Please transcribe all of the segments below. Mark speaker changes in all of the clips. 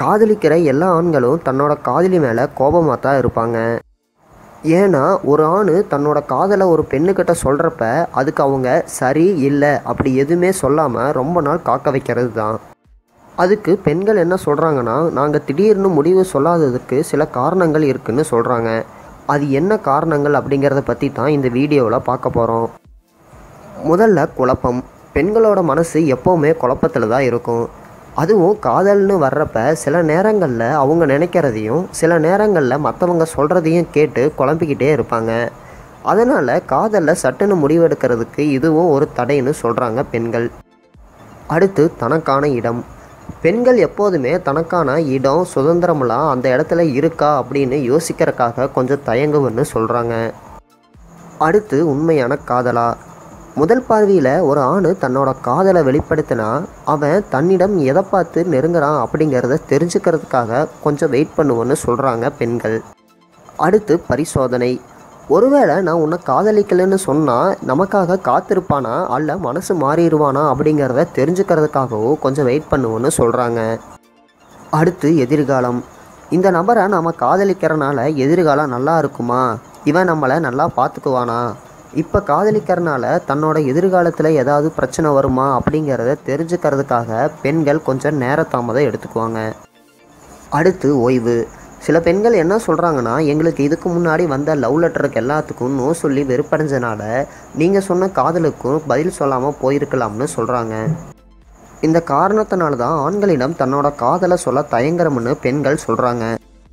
Speaker 1: காதலிக்கிற எல்லா ஆண்களும் தன்னோட காதலி மேலே கோபமாக தான் இருப்பாங்க ஏன்னா ஒரு ஆண் தன்னோட காதலை ஒரு பெண்ணுக்கிட்ட சொல்கிறப்ப அதுக்கு அவங்க சரி இல்லை அப்படி எதுவுமே சொல்லாமல் ரொம்ப நாள் காக்க வைக்கிறது தான் அதுக்கு பெண்கள் என்ன சொல்கிறாங்கன்னா நாங்கள் திடீர்னு முடிவு சொல்லாததுக்கு சில காரணங்கள் இருக்குன்னு சொல்கிறாங்க அது என்ன காரணங்கள் அப்படிங்கிறத பற்றி தான் இந்த வீடியோவில் பார்க்க போகிறோம் முதல்ல குழப்பம் பெண்களோட மனசு எப்போவுமே குழப்பத்தில் தான் இருக்கும் அதுவும் காதல்னு வர்றப்ப சில நேரங்களில் அவங்க நினைக்கிறதையும் சில நேரங்களில் மற்றவங்க சொல்கிறதையும் கேட்டு குழம்பிக்கிட்டே இருப்பாங்க அதனால் காதலில் சட்டுன்னு முடிவெடுக்கிறதுக்கு இதுவும் ஒரு தடைன்னு சொல்கிறாங்க பெண்கள் அடுத்து தனக்கான இடம் பெண்கள் எப்போதுமே தனக்கான இடம் சுதந்திரமெல்லாம் அந்த இடத்துல இருக்கா அப்படின்னு யோசிக்கிறதுக்காக கொஞ்சம் தயங்குவன்னு சொல்கிறாங்க அடுத்து உண்மையான காதலா முதல் பார்வையில் ஒரு ஆண் தன்னோட காதலை வெளிப்படுத்தினா அவன் தன்னிடம் எதை பார்த்து நெருங்குறான் அப்படிங்கிறத தெரிஞ்சுக்கிறதுக்காக கொஞ்சம் வெயிட் பண்ணுவோன்னு சொல்கிறாங்க பெண்கள் அடுத்து பரிசோதனை ஒருவேளை நான் உன்னை காதலிக்கலைன்னு சொன்னால் நமக்காக காத்திருப்பானா அல்ல மனசு மாறிடுவானா அப்படிங்கிறத தெரிஞ்சுக்கிறதுக்காகவும் கொஞ்சம் வெயிட் பண்ணுவோன்னு சொல்கிறாங்க அடுத்து எதிர்காலம் இந்த நபரை நாம் காதலிக்கிறனால எதிர்காலம் நல்லா இருக்குமா இவன் நம்மளை நல்லா பார்த்துக்குவானா இப்போ காதலிக்கிறனால தன்னோட எதிர்காலத்தில் ஏதாவது பிரச்சனை வருமா அப்படிங்கிறத தெரிஞ்சுக்கிறதுக்காக பெண்கள் கொஞ்சம் நேரத்தாமதம் எடுத்துக்குவாங்க அடுத்து ஓய்வு சில பெண்கள் என்ன சொல்கிறாங்கன்னா எங்களுக்கு இதுக்கு முன்னாடி வந்த லவ் லெட்டருக்கு எல்லாத்துக்கும் நோ சொல்லி வெறுப்படைஞ்சனால நீங்கள் சொன்ன காதலுக்கும் பதில் சொல்லாமல் போயிருக்கலாம்னு சொல்கிறாங்க இந்த காரணத்தினால தான் ஆண்களிடம் தன்னோட காதலை சொல்ல தயங்குறோம்னு பெண்கள் சொல்கிறாங்க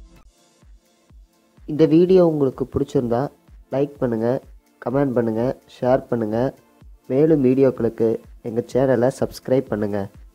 Speaker 1: இந்த வீடியோ உங்களுக்கு பிடிச்சிருந்தா லைக் பண்ணுங்கள் கமெண்ட் பண்ணுங்கள் ஷேர் பண்ணுங்கள் மேலும் வீடியோக்களுக்கு எங்கள் சேனலை சப்ஸ்கிரைப் பண்ணுங்கள்